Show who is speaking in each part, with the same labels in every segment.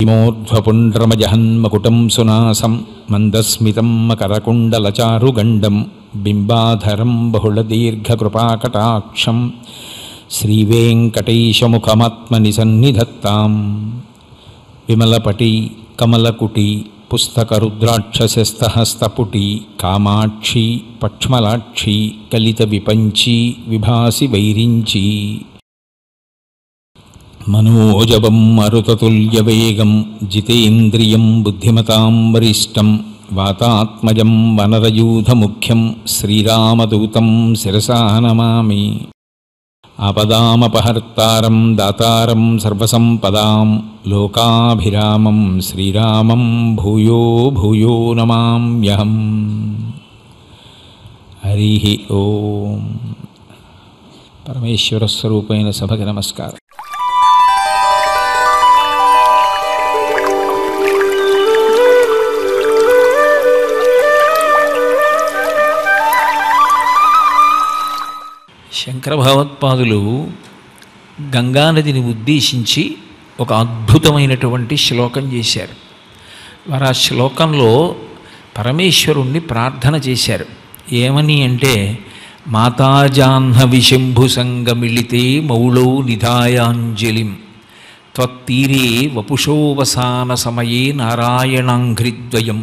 Speaker 1: మూర్ధ్వపుండ్రమజహన్మకుటం సునాసం మందస్మితం మకరకుండలచారుగండం బింబాధరం బహుళదీర్ఘకృపాకటాక్షం శ్రీవేంకటేశముఖమాత్మని సన్నిధత్తాం విమలపటి కమలకుటి పుస్తకరుద్రాక్షశస్తహస్తపుటి కామాక్షి పక్ష్మలాక్షి కలిత విపంచి విభాసి వైరించి మనోజవం మరుతతుల్యవేగం జితేంద్రియం బుద్ధిమతాం వరిష్టం వాతాత్మజం వనరయూధముఖ్యం శ్రీరామదూతం శిరసా నమామి ఆపదామపహర్తారం దాతారం సర్వసంపదాం లోకాభిరామం శ్రీరామం భూయో భూయో నమామ్యహం హరి ఓం పరమేశ్వర స్వరూపైన సభకి నమస్కారం శంకర భగవత్పాదులు గంగానదిని ఉద్దేశించి ఒక అద్భుతమైనటువంటి శ్లోకం చేశారు వారు ఆ శ్లోకంలో పరమేశ్వరుణ్ణి ప్రార్థన చేశారు ఏమని అంటే మాతాజాహ్నవి శంభు సంగమిళితే మౌళౌ నిధాయాంజలిం త్వత్తీరే వపుషోవసాన సమయే నారాయణాంఘ్రిద్వయం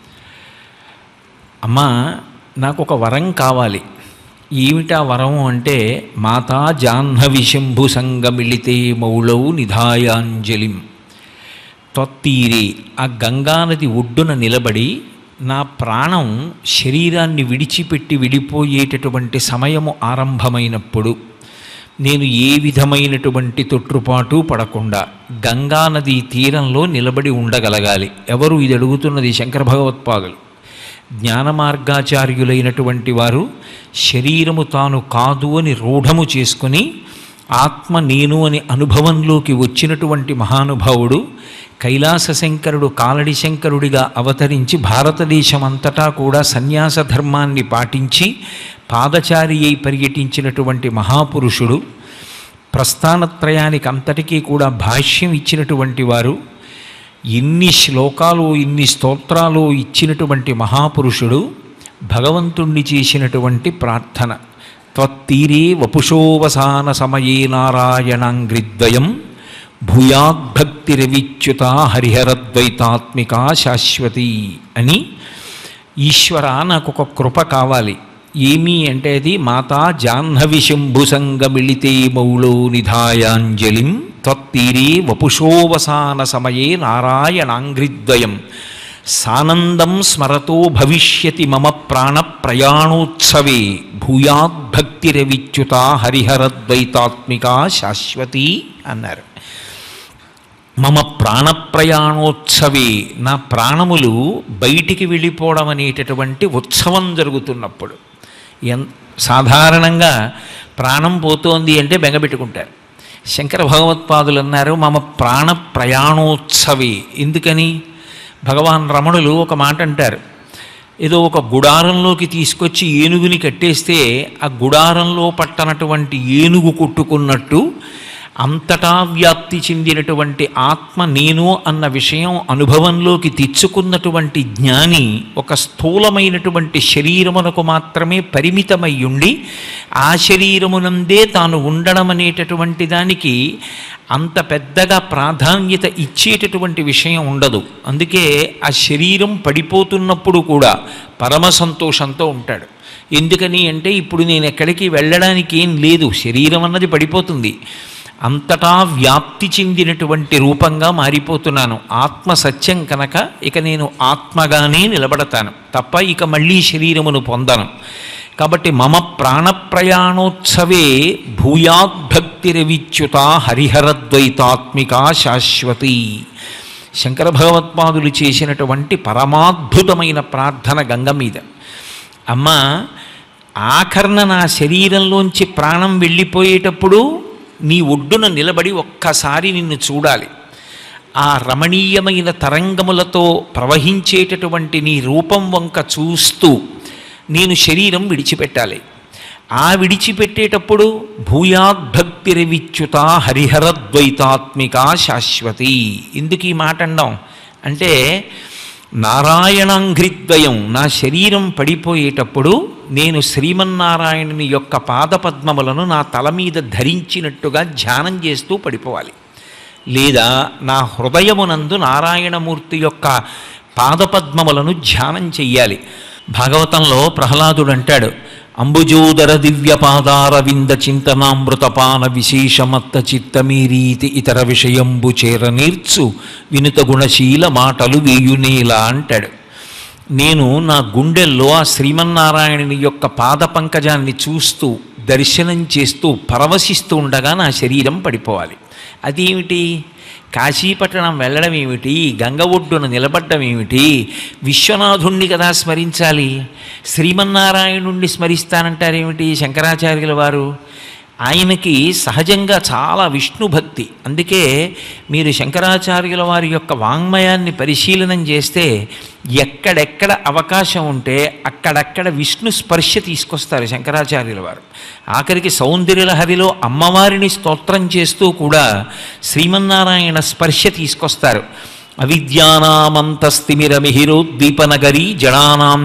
Speaker 1: అమ్మా నాకు ఒక వరం కావాలి ఏమిటా వరం అంటే మాతా జాహ్నవి శంభు సంగమిళితే మౌళౌ నిధాయాంజలిం త్వత్తీరే ఆ గంగానది ఒడ్డున నిలబడి నా ప్రాణం శరీరాన్ని విడిచిపెట్టి విడిపోయేటటువంటి సమయము ఆరంభమైనప్పుడు నేను ఏ విధమైనటువంటి తొట్టుపాటు పడకుండా గంగానది తీరంలో నిలబడి ఉండగలగాలి ఎవరు ఇది అడుగుతున్నది శంకర భగవత్పాదులు జ్ఞాన మార్గాచార్యులైనటువంటి వారు శరీరము తాను కాదు అని రూఢము చేసుకుని ఆత్మ నేను అని అనుభవంలోకి వచ్చినటువంటి మహానుభావుడు కైలాస శంకరుడు కాలడి శంకరుడిగా అవతరించి భారతదేశం అంతటా కూడా సన్యాస ధర్మాన్ని పాటించి పాదచారి అయి పర్యటించినటువంటి మహాపురుషుడు ప్రస్థానత్రయానికి అంతటికీ కూడా భాష్యం ఇచ్చినటువంటి వారు ఇన్ని శ్లోకాలు ఇన్ని స్తోత్రాలు ఇచ్చినటువంటి మహాపురుషుడు భగవంతుణ్ణి చేసినటువంటి ప్రార్థన త్వత్తీరే వపుషోవసాన సమయే నారాయణాంగ్రిద్వయం భూయాద్భక్తిరవిచ్యుత హరిహరద్వైతాత్మిక శాశ్వతి అని ఈశ్వర నాకు ఒక కృప కావాలి ఏమి అంటే అది మాతా జాహ్నవి శంభు సంగమిళితే మౌళో నిధాయాంజలిం త్వత్తీరే వపుషోవసాన సమయే నారాయణాంఘ్రిద్వయం సానందం స్మరతో భవిష్యతి మమ ప్రాణ ప్రయాణోత్సవే భూయాద్భక్తిరవిచ్యుత హరిహరద్వైతాత్మిక శాశ్వతి అన్నారు మమ ప్రాణప్రయాణోత్సవే నా ప్రాణములు బయటికి వెళ్ళిపోవడం అనేటటువంటి ఉత్సవం జరుగుతున్నప్పుడు ఎన్ సాధారణంగా ప్రాణం పోతోంది అంటే బెంగపెట్టుకుంటారు శంకర భగవత్పాదులు అన్నారు మమ ప్రాణ ప్రయాణోత్సవే ఎందుకని భగవాన్ రమణులు ఒక మాట అంటారు ఏదో ఒక గుడారంలోకి తీసుకొచ్చి ఏనుగుని కట్టేస్తే ఆ గుడారంలో పట్టనటువంటి ఏనుగు కొట్టుకున్నట్టు అంతటా వ్యాప్తి చెందినటువంటి ఆత్మ నేను అన్న విషయం అనుభవంలోకి తెచ్చుకున్నటువంటి జ్ఞాని ఒక స్థూలమైనటువంటి శరీరమునకు మాత్రమే పరిమితమై ఉండి ఆ శరీరమునందే తాను ఉండడం అనేటటువంటి దానికి అంత పెద్దగా ప్రాధాన్యత ఇచ్చేటటువంటి విషయం ఉండదు అందుకే ఆ శరీరం పడిపోతున్నప్పుడు కూడా పరమ సంతోషంతో ఉంటాడు ఎందుకని అంటే ఇప్పుడు నేను ఎక్కడికి వెళ్ళడానికి ఏం లేదు శరీరం అన్నది పడిపోతుంది అంతటా వ్యాప్తి చెందినటువంటి రూపంగా మారిపోతున్నాను ఆత్మ సత్యం కనుక ఇక నేను ఆత్మగానే నిలబడతాను తప్ప ఇక మళ్ళీ శరీరమును పొందను కాబట్టి మమ ప్రాణప్రయాణోత్సవే భూయాద్భక్తిరవిచ్యుత హరిహరద్వైతాత్మిక శాశ్వతి శంకర భగవత్పాదులు చేసినటువంటి పరమాద్భుతమైన ప్రార్థన గంగ మీద అమ్మ ఆఖరణ నా శరీరంలోంచి ప్రాణం వెళ్ళిపోయేటప్పుడు నీ ఒడ్డున నిలబడి ఒక్కసారి నిన్ను చూడాలి ఆ రమణీయమైన తరంగములతో ప్రవహించేటటువంటి నీ రూపం వంక చూస్తూ నేను శరీరం విడిచిపెట్టాలి ఆ విడిచిపెట్టేటప్పుడు భూయాద్భక్తిరవిచ్యుత హరిహరద్వైతాత్మిక శాశ్వతి ఎందుకు ఈ మాట అండం అంటే నారాయణాంఘ్రిద్వయం నా శరీరం పడిపోయేటప్పుడు నేను శ్రీమన్నారాయణుని యొక్క పాదపద్మములను నా తల మీద ధరించినట్టుగా ధ్యానం చేస్తూ పడిపోవాలి లేదా నా హృదయమునందు నారాయణమూర్తి యొక్క పాదపద్మములను ధ్యానం చెయ్యాలి భాగవతంలో ప్రహ్లాదుడు అంటాడు అంబుజోదర దివ్యపాదార వింద చింతనామృతపాన విశేషమత్త చిత్తమీరీతి ఇతర విషయంబు చేర నేర్చు వినుత గుణశీల మాటలు వేయునేలా అంటాడు నేను నా గుండెల్లో ఆ శ్రీమన్నారాయణుని యొక్క పాద పంకజాన్ని చూస్తూ దర్శనం చేస్తూ పరవశిస్తూ ఉండగా నా శరీరం పడిపోవాలి అదేమిటి కాశీపట్టణం వెళ్ళడం ఏమిటి గంగ ఒడ్డున నిలబడ్డం ఏమిటి విశ్వనాథుణ్ణి కదా స్మరించాలి శ్రీమన్నారాయణుణ్ణి స్మరిస్తానంటారేమిటి శంకరాచార్యుల వారు ఆయనకి సహజంగా చాలా విష్ణు భక్తి అందుకే మీరు శంకరాచార్యుల వారి యొక్క వాంగ్మయాన్ని పరిశీలనం చేస్తే ఎక్కడెక్కడ అవకాశం ఉంటే అక్కడక్కడ విష్ణు స్పర్శ తీసుకొస్తారు శంకరాచార్యుల వారు ఆఖరికి సౌందర్యలహరిలో అమ్మవారిని స్తోత్రం చేస్తూ కూడా శ్రీమన్నారాయణ స్పర్శ తీసుకొస్తారు అవిద్యానామంతస్తిమిరమిహిరోద్దీపనగరీ జడానాం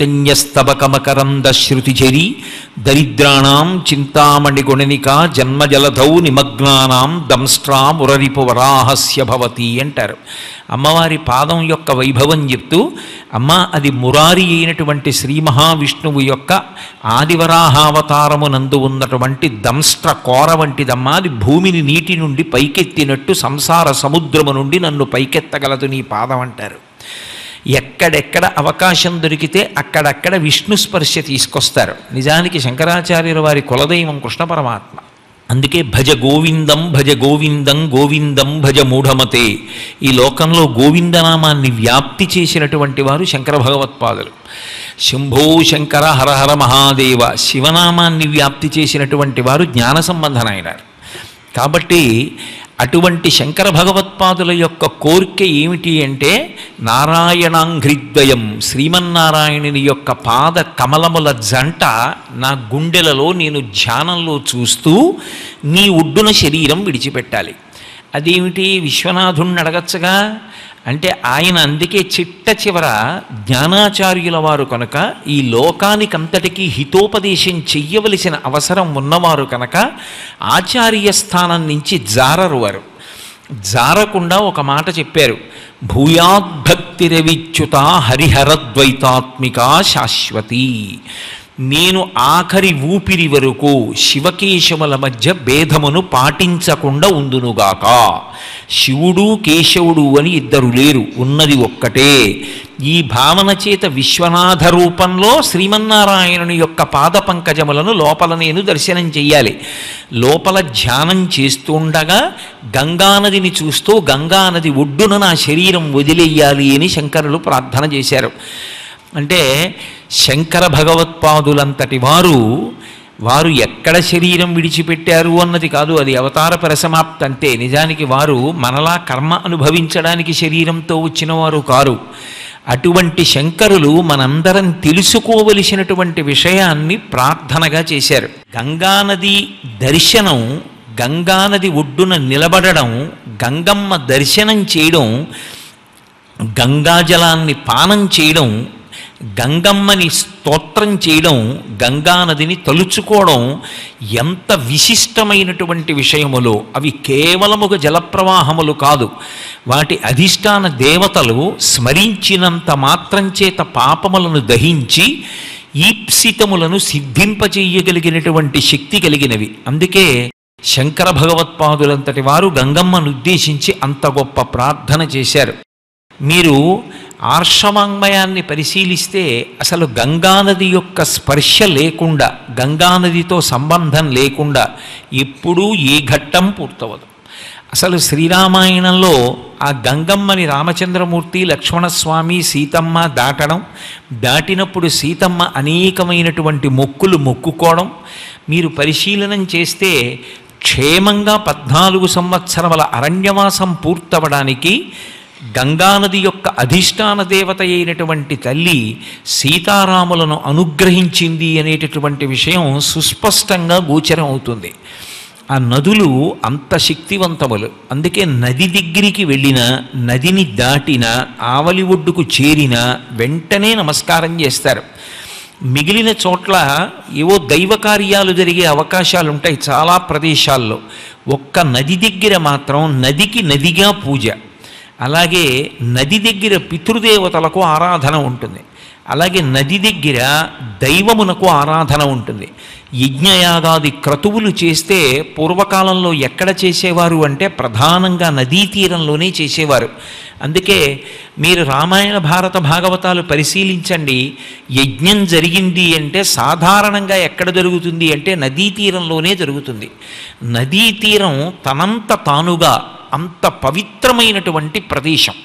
Speaker 1: చైతన్యస్తబకమకరందశ్రుతిచరీ దరిద్రాణం చింతామణి గుణనిక జన్మజలధౌ నిమగ్నానాం దంస్ట్రా మురరిపు వరాహస్య భవతి అంటారు అమ్మవారి పాదం యొక్క వైభవం చెప్తూ అమ్మ అది మురారి అయినటువంటి శ్రీ మహావిష్ణువు యొక్క ఆదివరాహావతారమునందు ఉన్నటువంటి దంస్ట్ర కోర వంటిదమ్మా అది భూమిని నీటి నుండి పైకెత్తినట్టు సంసార సముద్రము నుండి నన్ను పైకెత్తగలదు నీ పాదం అంటారు ఎక్కడెక్కడ అవకాశం దొరికితే అక్కడక్కడ విష్ణు స్పర్శ తీసుకొస్తారు నిజానికి శంకరాచార్యుల వారి కులదైవం కృష్ణ పరమాత్మ అందుకే భజ గోవిందం భజ గోవిందం గోవిందం భజ మూఢమతే ఈ లోకంలో గోవిందనామాన్ని వ్యాప్తి చేసినటువంటి వారు శంకర భగవత్పాదులు శంభో శంకర హరహర మహాదేవ శివనామాన్ని వ్యాప్తి చేసినటువంటి వారు జ్ఞాన సంబంధనాయనారు కాబట్టి అటువంటి శంకర భగవత్పాదుల యొక్క కోరిక ఏమిటి అంటే నారాయణాంఘ్రిద్వయం శ్రీమన్నారాయణుని యొక్క పాద కమలముల జంట నా గుండెలలో నేను ధ్యానంలో చూస్తూ నీ ఒడ్డున శరీరం విడిచిపెట్టాలి అదేమిటి విశ్వనాథుణ్ణి అడగచ్చగా అంటే ఆయన అందుకే చిట్ట చివర జ్ఞానాచార్యుల వారు కనుక ఈ లోకానికంతటికీ హితోపదేశం చెయ్యవలసిన అవసరం ఉన్నవారు కనుక ఆచార్య స్థానం నుంచి జారరు వారు జారకుండా ఒక మాట చెప్పారు భూయాద్భక్తిరవిచ్యుత హరిహరద్వైతాత్మిక శాశ్వతి నేను ఆఖరి ఊపిరి వరకు శివకేశవుల మధ్య భేదమును పాటించకుండా ఉందునుగాక శివుడు కేశవుడు అని ఇద్దరు లేరు ఉన్నది ఒక్కటే ఈ భావన చేత విశ్వనాథ రూపంలో శ్రీమన్నారాయణుని యొక్క పాద పంకజములను లోపల నేను దర్శనం చెయ్యాలి లోపల ధ్యానం చేస్తుండగా గంగానదిని చూస్తూ గంగానది ఒడ్డున నా శరీరం వదిలేయాలి అని శంకరులు ప్రార్థన చేశారు అంటే శంకర భగవత్పాదులంతటి వారు వారు ఎక్కడ శరీరం విడిచిపెట్టారు అన్నది కాదు అది అవతార పరిసమాప్తి అంతే నిజానికి వారు మనలా కర్మ అనుభవించడానికి శరీరంతో వచ్చిన వారు కారు అటువంటి శంకరులు మనందరం తెలుసుకోవలసినటువంటి విషయాన్ని ప్రార్థనగా చేశారు గంగానది దర్శనం గంగానది ఒడ్డున నిలబడడం గంగమ్మ దర్శనం చేయడం గంగాజలాన్ని పానం చేయడం గంగమ్మని స్తోత్రం చేయడం గంగానదిని తలుచుకోవడం ఎంత విశిష్టమైనటువంటి విషయములో అవి కేవలముగా జలప్రవాహములు కాదు వాటి అధిష్టాన దేవతలు స్మరించినంత మాత్రం చేత పాపములను దహించి ఈప్సితములను సిద్ధింపచేయగలిగినటువంటి శక్తి కలిగినవి అందుకే శంకర భగవత్పాదులంతటి వారు గంగమ్మను ఉద్దేశించి అంత గొప్ప ప్రార్థన చేశారు మీరు ఆర్షవాంగ్మయాన్ని పరిశీలిస్తే అసలు గంగానది యొక్క స్పర్శ లేకుండా గంగానదితో సంబంధం లేకుండా ఎప్పుడూ ఏ ఘట్టం పూర్తవదు అసలు శ్రీరామాయణంలో ఆ గంగమ్మని రామచంద్రమూర్తి లక్ష్మణస్వామి సీతమ్మ దాటడం దాటినప్పుడు సీతమ్మ అనేకమైనటువంటి మొక్కులు మొక్కుకోవడం మీరు పరిశీలనం చేస్తే క్షేమంగా పద్నాలుగు సంవత్సరముల అరణ్యవాసం పూర్తవడానికి గంగానది యొక్క అధిష్టాన దేవత అయినటువంటి తల్లి సీతారాములను అనుగ్రహించింది అనేటటువంటి విషయం సుస్పష్టంగా గోచరం అవుతుంది ఆ నదులు అంత శక్తివంతములు అందుకే నది దగ్గరికి వెళ్ళిన నదిని దాటిన ఆవలి ఒడ్డుకు చేరిన వెంటనే నమస్కారం చేస్తారు మిగిలిన చోట్ల ఏవో దైవ కార్యాలు జరిగే అవకాశాలు ఉంటాయి చాలా ప్రదేశాల్లో ఒక్క నది దగ్గర మాత్రం నదికి నదిగా పూజ అలాగే నది దగ్గర పితృదేవతలకు ఆరాధన ఉంటుంది అలాగే నది దగ్గర దైవమునకు ఆరాధన ఉంటుంది యజ్ఞయాగాది క్రతువులు చేస్తే పూర్వకాలంలో ఎక్కడ చేసేవారు అంటే ప్రధానంగా నదీ తీరంలోనే చేసేవారు అందుకే మీరు రామాయణ భారత భాగవతాలు పరిశీలించండి యజ్ఞం జరిగింది అంటే సాధారణంగా ఎక్కడ జరుగుతుంది అంటే నదీ తీరంలోనే జరుగుతుంది నదీ తీరం తనంత తానుగా అంత పవిత్రమైనటువంటి ప్రదేశం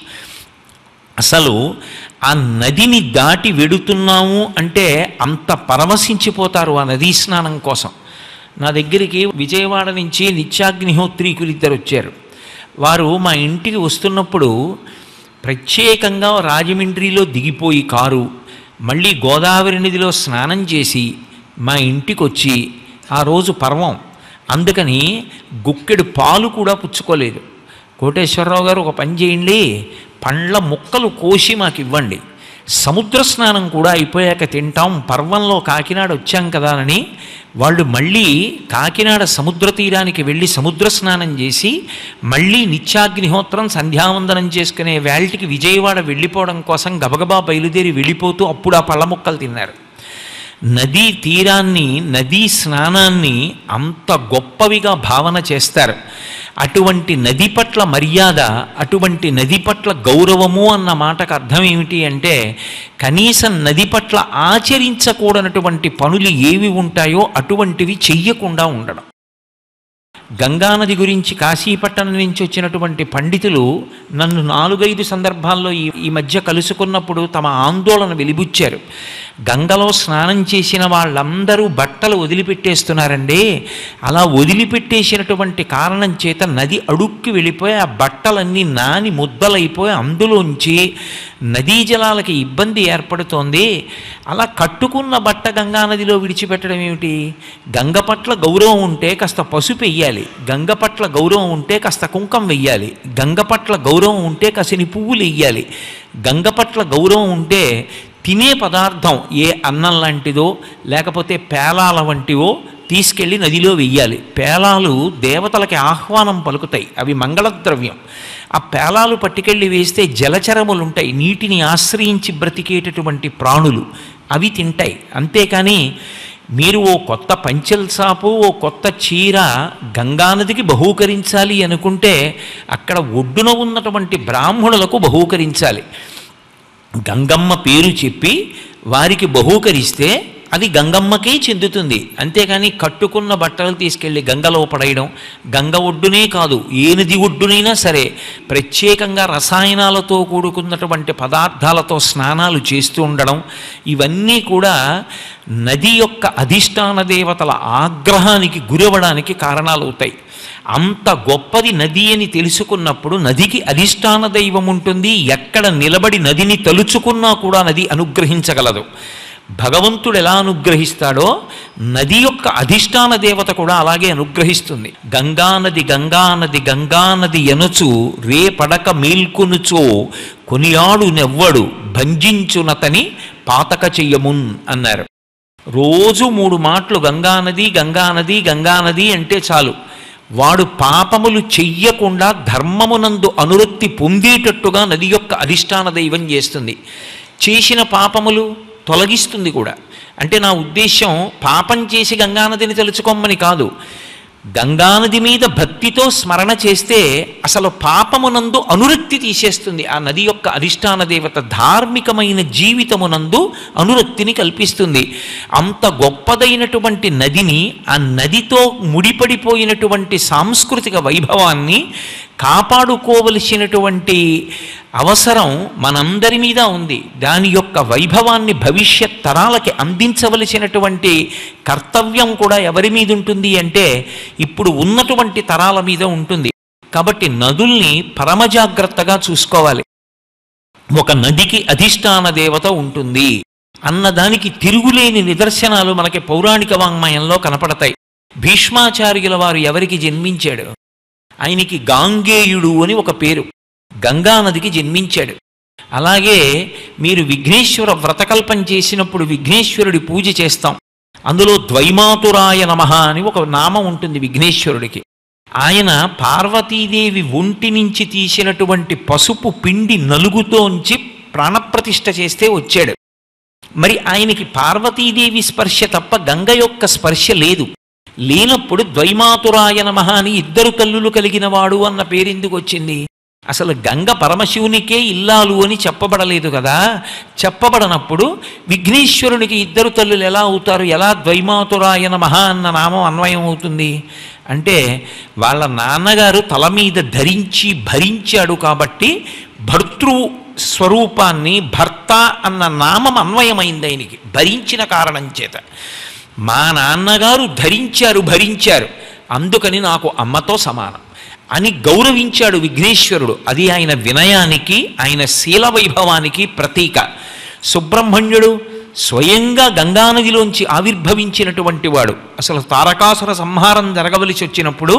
Speaker 1: అసలు ఆ నదిని దాటి వెడుతున్నాము అంటే అంత పరవశించిపోతారు ఆ నదీ స్నానం కోసం నా దగ్గరికి విజయవాడ నుంచి నిత్యాగ్నిహోత్రీకులు ఇద్దరు వచ్చారు వారు మా ఇంటికి వస్తున్నప్పుడు ప్రత్యేకంగా రాజమండ్రిలో దిగిపోయి కారు మళ్ళీ గోదావరి నదిలో స్నానం చేసి మా ఇంటికి వచ్చి ఆ రోజు పర్వం అందుకని గుక్కెడు పాలు కూడా పుచ్చుకోలేదు కోటేశ్వరరావు గారు ఒక పని చేయండి పండ్ల ముక్కలు కోసి మాకు ఇవ్వండి సముద్ర స్నానం కూడా అయిపోయాక తింటాం పర్వంలో కాకినాడ వచ్చాం కదా అని వాళ్ళు మళ్ళీ కాకినాడ సముద్ర తీరానికి వెళ్ళి సముద్ర స్నానం చేసి మళ్ళీ నిత్యాగ్నిహోత్రం సంధ్యావందనం చేసుకునే వేల్టికి విజయవాడ వెళ్ళిపోవడం కోసం గబగబా బయలుదేరి వెళ్ళిపోతూ అప్పుడు ఆ పళ్ళ ముక్కలు తిన్నారు నదీ తీరాన్ని నదీ స్నానాన్ని అంత గొప్పవిగా భావన చేస్తారు అటువంటి నది పట్ల మర్యాద అటువంటి నది పట్ల గౌరవము అన్న మాటకు అర్థం ఏమిటి అంటే కనీసం నది పట్ల ఆచరించకూడనటువంటి పనులు ఏవి ఉంటాయో అటువంటివి చెయ్యకుండా ఉండడం గంగానది గురించి కాశీపట్టణం నుంచి వచ్చినటువంటి పండితులు నన్ను నాలుగైదు సందర్భాల్లో ఈ ఈ మధ్య కలుసుకున్నప్పుడు తమ ఆందోళన వెలిబుచ్చారు గంగలో స్నానం చేసిన వాళ్ళందరూ బట్టలు వదిలిపెట్టేస్తున్నారండి అలా వదిలిపెట్టేసినటువంటి కారణం చేత నది అడుక్కి వెళ్ళిపోయి ఆ బట్టలన్నీ నాని ముద్దలైపోయి అందులోంచి నదీ జలాలకి ఇబ్బంది ఏర్పడుతోంది అలా కట్టుకున్న బట్ట గంగా నదిలో విడిచిపెట్టడం ఏమిటి గంగ పట్ల గౌరవం ఉంటే కాస్త పసుపు వెయ్యాలి గంగ పట్ల గౌరవం ఉంటే కాస్త కుంకం వెయ్యాలి గంగ పట్ల గౌరవం ఉంటే కసిని పువ్వులు వెయ్యాలి గంగ పట్ల గౌరవం ఉంటే తినే పదార్థం ఏ అన్నం లాంటిదో లేకపోతే పేలాల వంటివో తీసుకెళ్ళి నదిలో వెయ్యాలి పేలాలు దేవతలకి ఆహ్వానం పలుకుతాయి అవి మంగళద్రవ్యం ఆ పేలాలు పట్టుకెళ్ళి వేస్తే జలచరములు ఉంటాయి నీటిని ఆశ్రయించి బ్రతికేటటువంటి ప్రాణులు అవి తింటాయి అంతేకాని మీరు ఓ కొత్త పంచెల్ సాపు ఓ కొత్త చీర గంగానదికి బహూకరించాలి అనుకుంటే అక్కడ ఒడ్డున ఉన్నటువంటి బ్రాహ్మణులకు బహూకరించాలి గంగమ్మ పేరు చెప్పి వారికి బహూకరిస్తే అది గంగమ్మకే చెందుతుంది అంతేకాని కట్టుకున్న బట్టలు తీసుకెళ్ళి గంగలో పడేయడం గంగ ఒడ్డునే కాదు ఏ నది ఒడ్డునైనా సరే ప్రత్యేకంగా రసాయనాలతో కూడుకున్నటువంటి పదార్థాలతో స్నానాలు చేస్తూ ఉండడం ఇవన్నీ కూడా నది యొక్క అధిష్టాన దేవతల ఆగ్రహానికి గురవడానికి కారణాలు అవుతాయి అంత గొప్పది నది అని తెలుసుకున్నప్పుడు నదికి అధిష్టాన దైవం ఉంటుంది ఎక్కడ నిలబడి నదిని తలుచుకున్నా కూడా నది అనుగ్రహించగలదు భగవంతుడు ఎలా అనుగ్రహిస్తాడో నది యొక్క అధిష్టాన దేవత కూడా అలాగే అనుగ్రహిస్తుంది గంగానది గంగానది గంగానది ఎనుచు రే పడక మేల్కొనుచో కొనియాడు నెవ్వడు భంజించునతని పాతక చెయ్యమున్ అన్నారు రోజు మూడు మాటలు గంగానది గంగానది గంగానది అంటే చాలు వాడు పాపములు చెయ్యకుండా ధర్మమునందు అనురక్తి పొందేటట్టుగా నది యొక్క అధిష్టాన దైవం చేస్తుంది చేసిన పాపములు తొలగిస్తుంది కూడా అంటే నా ఉద్దేశం పాపం చేసి గంగానదిని తెలుసుకోమని కాదు గంగానది మీద భక్తితో స్మరణ చేస్తే అసలు పాపమునందు అనురక్తి తీసేస్తుంది ఆ నది యొక్క అధిష్టాన దేవత ధార్మికమైన జీవితమునందు అనురక్తిని కల్పిస్తుంది అంత గొప్పదైనటువంటి నదిని ఆ నదితో ముడిపడిపోయినటువంటి సాంస్కృతిక వైభవాన్ని కాపాడుకోవలసినటువంటి అవసరం మనందరి మీద ఉంది దాని యొక్క వైభవాన్ని భవిష్యత్ తరాలకి అందించవలసినటువంటి కర్తవ్యం కూడా ఎవరి మీద ఉంటుంది అంటే ఇప్పుడు ఉన్నటువంటి తరాల మీద ఉంటుంది కాబట్టి నదుల్ని పరమజాగ్రత్తగా చూసుకోవాలి ఒక నదికి అధిష్టాన దేవత ఉంటుంది అన్నదానికి తిరుగులేని నిదర్శనాలు మనకి పౌరాణిక వాంగ్మయంలో కనపడతాయి భీష్మాచార్యుల వారు ఎవరికి జన్మించాడు ఆయనకి గాంగేయుడు అని ఒక పేరు గంగా నదికి జన్మించాడు అలాగే మీరు విఘ్నేశ్వర వ్రతకల్పం చేసినప్పుడు విఘ్నేశ్వరుడి పూజ చేస్తాం అందులో ద్వైమాతురాయ నమః అని ఒక నామం ఉంటుంది విఘ్నేశ్వరుడికి ఆయన పార్వతీదేవి ఒంటి నుంచి తీసినటువంటి పసుపు పిండి నలుగుతోంచి ప్రాణప్రతిష్ఠ చేస్తే వచ్చాడు మరి ఆయనకి పార్వతీదేవి స్పర్శ తప్ప గంగ యొక్క స్పర్శ లేదు లేనప్పుడు ద్వైమాతురాయ నమః అని ఇద్దరు కల్లులు కలిగిన వాడు అన్న పేరెందుకు వచ్చింది అసలు గంగ పరమశివునికే ఇల్లాలు అని చెప్పబడలేదు కదా చెప్పబడనప్పుడు విఘ్నేశ్వరునికి ఇద్దరు తల్లులు ఎలా అవుతారు ఎలా ద్వైమాతురాయ నమః అన్న నామం అన్వయం అవుతుంది అంటే వాళ్ళ నాన్నగారు తల మీద ధరించి భరించాడు కాబట్టి భర్తృ స్వరూపాన్ని భర్త అన్న నామం అన్వయమైంది ఆయనకి భరించిన కారణం చేత మా నాన్నగారు ధరించారు భరించారు అందుకని నాకు అమ్మతో సమానం అని గౌరవించాడు విఘ్నేశ్వరుడు అది ఆయన వినయానికి ఆయన శీల వైభవానికి ప్రతీక సుబ్రహ్మణ్యుడు స్వయంగా గంగానదిలోంచి ఆవిర్భవించినటువంటి వాడు అసలు తారకాసుర సంహారం జరగవలసి వచ్చినప్పుడు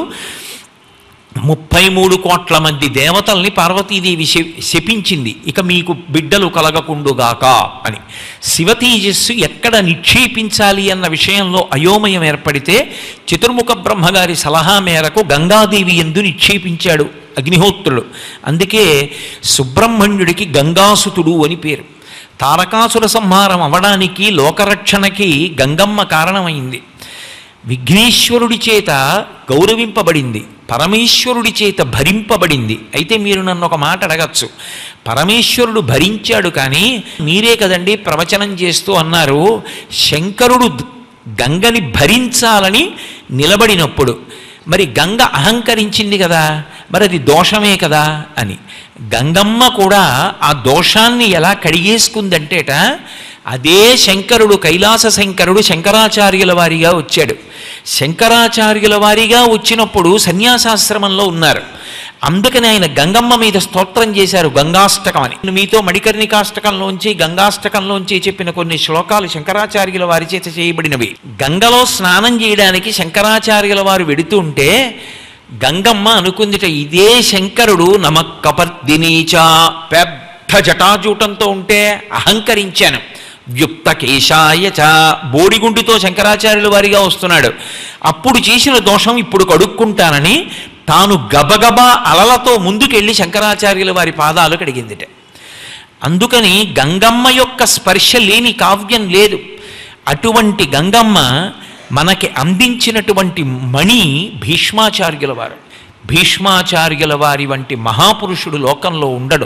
Speaker 1: ముప్పై మూడు కోట్ల మంది దేవతల్ని పార్వతీదేవి శ- శపించింది ఇక మీకు బిడ్డలు కలగకుండుగాక అని శివతేజస్సు ఎక్కడ నిక్షేపించాలి అన్న విషయంలో అయోమయం ఏర్పడితే చతుర్ముఖ బ్రహ్మగారి సలహా మేరకు గంగాదేవి ఎందు నిక్షేపించాడు అగ్నిహోత్రుడు అందుకే సుబ్రహ్మణ్యుడికి గంగాసుతుడు అని పేరు తారకాసుర సంహారం అవడానికి లోకరక్షణకి గంగమ్మ కారణమైంది విఘ్నేశ్వరుడి చేత గౌరవింపబడింది పరమేశ్వరుడి చేత భరింపబడింది అయితే మీరు నన్ను ఒక మాట అడగచ్చు పరమేశ్వరుడు భరించాడు కానీ మీరే కదండి ప్రవచనం చేస్తూ అన్నారు శంకరుడు ద- గంగని భరించాలని నిలబడినప్పుడు మరి గంగ అహంకరించింది కదా మరి అది దోషమే కదా అని గంగమ్మ కూడా ఆ దోషాన్ని ఎలా కడిగేసుకుందంటేట అదే శంకరుడు కైలాస శంకరుడు శంకరాచార్యుల వారిగా వచ్చాడు శంకరాచార్యుల వారిగా వచ్చినప్పుడు సన్యాసాశ్రమంలో ఉన్నారు అందుకని ఆయన గంగమ్మ మీద స్తోత్రం చేశారు గంగాష్టకం అని నేను మీతో మణికర్ణికాష్టకంలోంచి గంగాష్టకంలోంచి చెప్పిన కొన్ని శ్లోకాలు శంకరాచార్యుల వారి చేత చేయబడినవి గంగలో స్నానం చేయడానికి శంకరాచార్యుల వారు వెడుతుంటే గంగమ్మ అనుకుందిట ఇదే శంకరుడు నమక్కపర్దినీచా పెద్ద జటాజూటంతో ఉంటే అహంకరించాను వ్యుక్త కేశాయ చ బోడిగుండుతో శంకరాచార్యుల వారిగా వస్తున్నాడు అప్పుడు చేసిన దోషం ఇప్పుడు కడుక్కుంటానని తాను గబగబా అలలతో ముందుకెళ్ళి శంకరాచార్యుల వారి పాదాలు కడిగిందిట అందుకని గంగమ్మ యొక్క స్పర్శ లేని కావ్యం లేదు అటువంటి గంగమ్మ మనకి అందించినటువంటి మణి భీష్మాచార్యుల వారు భీష్మాచార్యుల వారి వంటి మహాపురుషుడు లోకంలో ఉండడు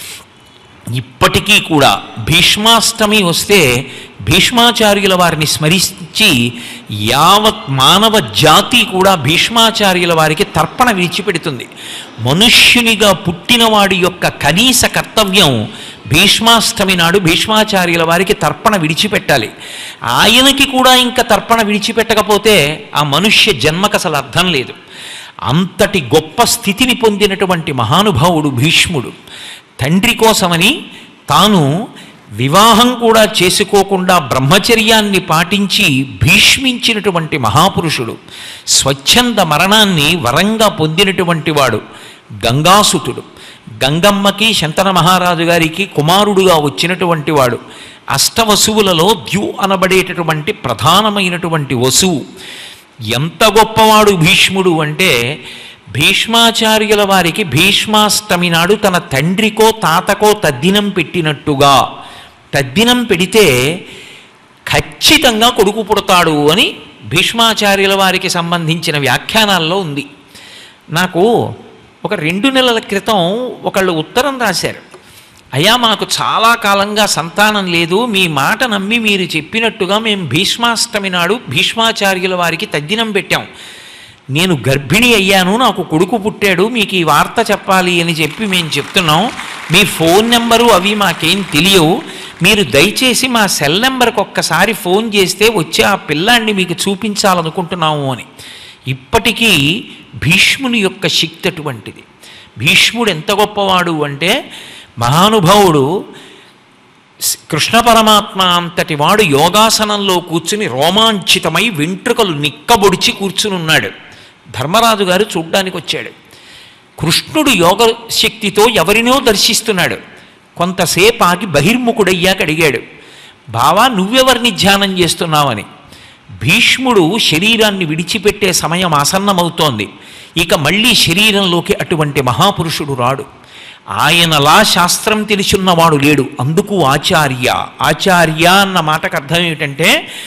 Speaker 1: ఇప్పటికీ కూడా భీష్మాష్టమి వస్తే భీష్మాచార్యుల వారిని స్మరించి యావత్ మానవ జాతి కూడా భీష్మాచార్యుల వారికి తర్పణ విడిచిపెడుతుంది మనుష్యునిగా పుట్టినవాడి యొక్క కనీస కర్తవ్యం భీష్మాష్టమి నాడు భీష్మాచార్యుల వారికి తర్పణ విడిచిపెట్టాలి ఆయనకి కూడా ఇంకా తర్పణ విడిచిపెట్టకపోతే ఆ మనుష్య జన్మకు అసలు అర్థం లేదు అంతటి గొప్ప స్థితిని పొందినటువంటి మహానుభావుడు భీష్ముడు తండ్రి కోసమని తాను వివాహం కూడా చేసుకోకుండా బ్రహ్మచర్యాన్ని పాటించి భీష్మించినటువంటి మహాపురుషుడు స్వచ్ఛంద మరణాన్ని వరంగా పొందినటువంటి వాడు గంగాసుతుడు గంగమ్మకి శంతన మహారాజు గారికి కుమారుడుగా వచ్చినటువంటి వాడు అష్టవసువులలో ద్యు అనబడేటటువంటి ప్రధానమైనటువంటి వసువు ఎంత గొప్పవాడు భీష్ముడు అంటే భీష్మాచార్యుల వారికి భీష్మాష్టమి నాడు తన తండ్రికో తాతకో తద్దినం పెట్టినట్టుగా తద్దినం పెడితే ఖచ్చితంగా కొడుకు పుడతాడు అని భీష్మాచార్యుల వారికి సంబంధించిన వ్యాఖ్యానాల్లో ఉంది నాకు ఒక రెండు నెలల క్రితం ఒకళ్ళు ఉత్తరం రాశారు అయ్యా మాకు చాలా కాలంగా సంతానం లేదు మీ మాట నమ్మి మీరు చెప్పినట్టుగా మేము భీష్మాష్టమి నాడు భీష్మాచార్యుల వారికి తద్దినం పెట్టాం నేను గర్భిణి అయ్యాను నాకు కొడుకు పుట్టాడు మీకు ఈ వార్త చెప్పాలి అని చెప్పి మేము చెప్తున్నాం మీ ఫోన్ నెంబరు అవి మాకేం తెలియవు మీరు దయచేసి మా సెల్ నెంబర్కి ఒక్కసారి ఫోన్ చేస్తే వచ్చి ఆ పిల్లాన్ని మీకు చూపించాలనుకుంటున్నాము అని ఇప్పటికీ భీష్ముని యొక్క శక్తి అటువంటిది భీష్ముడు ఎంత గొప్పవాడు అంటే మహానుభావుడు స్- కృష్ణ పరమాత్మ అంతటి వాడు యోగాసనంలో కూర్చుని రోమాంచితమై వెంట్రుకలు నిక్కబొడిచి కూర్చుని ఉన్నాడు ధర్మరాజు గారు చూడ్డానికి వచ్చాడు కృష్ణుడు యోగ శక్తితో ఎవరినో దర్శిస్తున్నాడు కొంతసేపు ఆగి బహిర్ముఖుడయ్యాక అడిగాడు బావా నువ్వెవరిని ధ్యానం చేస్తున్నావని భీష్ముడు శరీరాన్ని విడిచిపెట్టే సమయం ఆసన్నమవుతోంది ఇక మళ్ళీ శరీరంలోకి అటువంటి మహాపురుషుడు రాడు ఆయనలా శాస్త్రం తెలిసున్నవాడు లేడు అందుకు ఆచార్య ఆచార్య అన్న మాటకు అర్థం ఏమిటంటే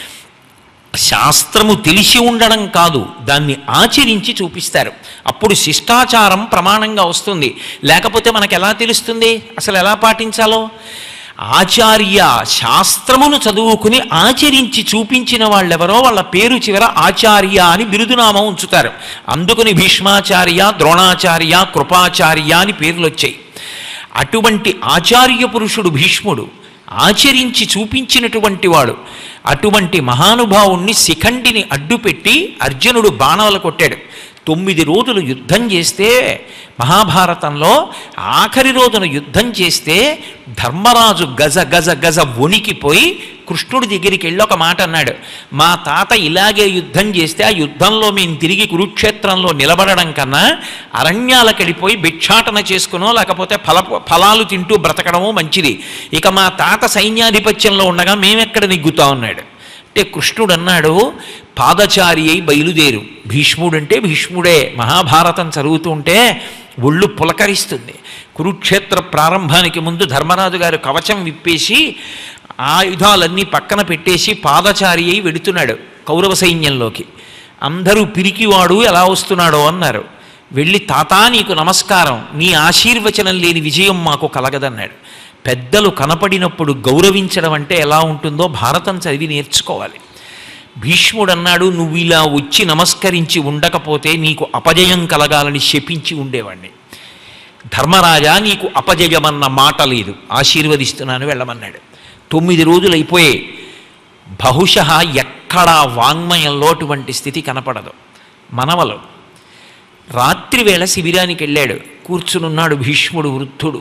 Speaker 1: శాస్త్రము తెలిసి ఉండడం కాదు దాన్ని ఆచరించి చూపిస్తారు అప్పుడు శిష్టాచారం ప్రమాణంగా వస్తుంది లేకపోతే మనకు ఎలా తెలుస్తుంది అసలు ఎలా పాటించాలో ఆచార్య శాస్త్రమును చదువుకుని ఆచరించి చూపించిన వాళ్ళెవరో వాళ్ళ పేరు చివర ఆచార్య అని బిరుదునామం ఉంచుతారు అందుకని భీష్మాచార్య ద్రోణాచార్య కృపాచార్య అని పేర్లు వచ్చాయి అటువంటి ఆచార్య పురుషుడు భీష్ముడు ఆచరించి చూపించినటువంటి వాడు అటువంటి మహానుభావుణ్ణి శిఖండిని అడ్డుపెట్టి అర్జునుడు బాణాలు కొట్టాడు తొమ్మిది రోజులు యుద్ధం చేస్తే మహాభారతంలో ఆఖరి రోజున యుద్ధం చేస్తే ధర్మరాజు గజ గజ గజ వణికిపోయి కృష్ణుడి దగ్గరికి వెళ్ళి ఒక మాట అన్నాడు మా తాత ఇలాగే యుద్ధం చేస్తే ఆ యుద్ధంలో మేము తిరిగి కురుక్షేత్రంలో నిలబడడం కన్నా అరణ్యాలకు వెళ్ళిపోయి భిక్షాటన చేసుకునో లేకపోతే ఫల ఫలాలు తింటూ బ్రతకడమో మంచిది ఇక మా తాత సైన్యాధిపత్యంలో ఉండగా మేమెక్కడ నిగ్గుతా ఉన్నాడు అంటే కృష్ణుడు అన్నాడు పాదచారి అయి బయలుదేరు భీష్ముడు అంటే భీష్ముడే మహాభారతం చదువుతూ ఉంటే ఒళ్ళు పులకరిస్తుంది కురుక్షేత్ర ప్రారంభానికి ముందు ధర్మరాజు గారు కవచం విప్పేసి ఆయుధాలన్నీ పక్కన పెట్టేసి పాదచారి అయి వెడుతున్నాడు కౌరవ సైన్యంలోకి అందరూ పిరికివాడు ఎలా వస్తున్నాడో అన్నారు వెళ్ళి తాతా నీకు నమస్కారం నీ ఆశీర్వచనం లేని విజయం మాకు కలగదన్నాడు పెద్దలు కనపడినప్పుడు గౌరవించడం అంటే ఎలా ఉంటుందో భారతం చదివి నేర్చుకోవాలి భీష్ముడు అన్నాడు నువ్వు ఇలా వచ్చి నమస్కరించి ఉండకపోతే నీకు అపజయం కలగాలని శపించి ఉండేవాణ్ణి ధర్మరాజా నీకు అపజయమన్న మాట లేదు ఆశీర్వదిస్తున్నాను వెళ్ళమన్నాడు తొమ్మిది రోజులు అయిపోయాయి బహుశ ఎక్కడా వాంగ్మయంలో అటువంటి స్థితి కనపడదు మనవలు రాత్రివేళ శిబిరానికి వెళ్ళాడు కూర్చునున్నాడు భీష్ముడు వృద్ధుడు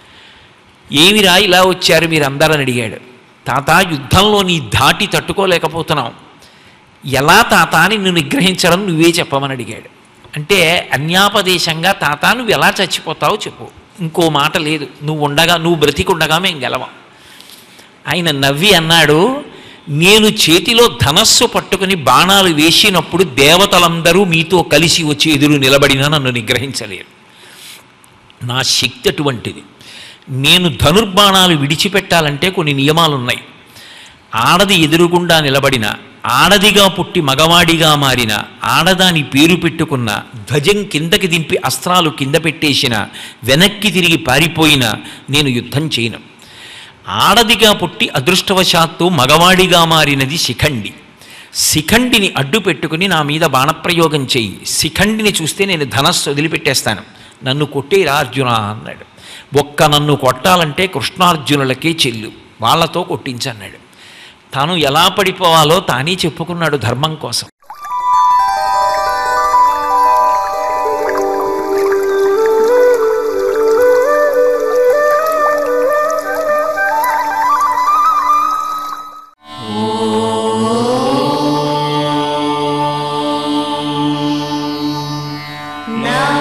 Speaker 1: ఏమిరా ఇలా వచ్చారు మీరందరని అడిగాడు తాత యుద్ధంలో నీ ధాటి తట్టుకోలేకపోతున్నాం ఎలా తాత అని నిన్ను నిగ్రహించడం నువ్వే చెప్పమని అడిగాడు అంటే అన్యాపదేశంగా తాత నువ్వు ఎలా చచ్చిపోతావో చెప్పు ఇంకో మాట లేదు నువ్వు ఉండగా నువ్వు బ్రతికుండగా మేము గెలవం ఆయన నవ్వి అన్నాడు నేను చేతిలో ధనస్సు పట్టుకుని బాణాలు వేసినప్పుడు దేవతలందరూ మీతో కలిసి వచ్చి ఎదురు నిలబడినా నన్ను నిగ్రహించలేరు నా శక్తి అటువంటిది నేను ధనుర్బాణాలు విడిచిపెట్టాలంటే కొన్ని నియమాలు ఉన్నాయి ఆడది ఎదురుగుండా నిలబడిన ఆడదిగా పుట్టి మగవాడిగా మారిన ఆడదాని పేరు పెట్టుకున్న ధ్వజం కిందకి దింపి అస్త్రాలు కింద పెట్టేసిన వెనక్కి తిరిగి పారిపోయిన నేను యుద్ధం చేయను ఆడదిగా పుట్టి అదృష్టవశాత్తు మగవాడిగా మారినది శిఖండి శిఖండిని అడ్డు పెట్టుకుని నా మీద బాణప్రయోగం చెయ్యి శిఖండిని చూస్తే నేను ధనస్సు వదిలిపెట్టేస్తాను నన్ను కొట్టేరా అర్జున అన్నాడు ఒక్క నన్ను కొట్టాలంటే కృష్ణార్జునులకే చెల్లు వాళ్ళతో కొట్టించన్నాడు తాను ఎలా పడిపోవాలో తానే చెప్పుకున్నాడు ధర్మం కోసం
Speaker 2: నా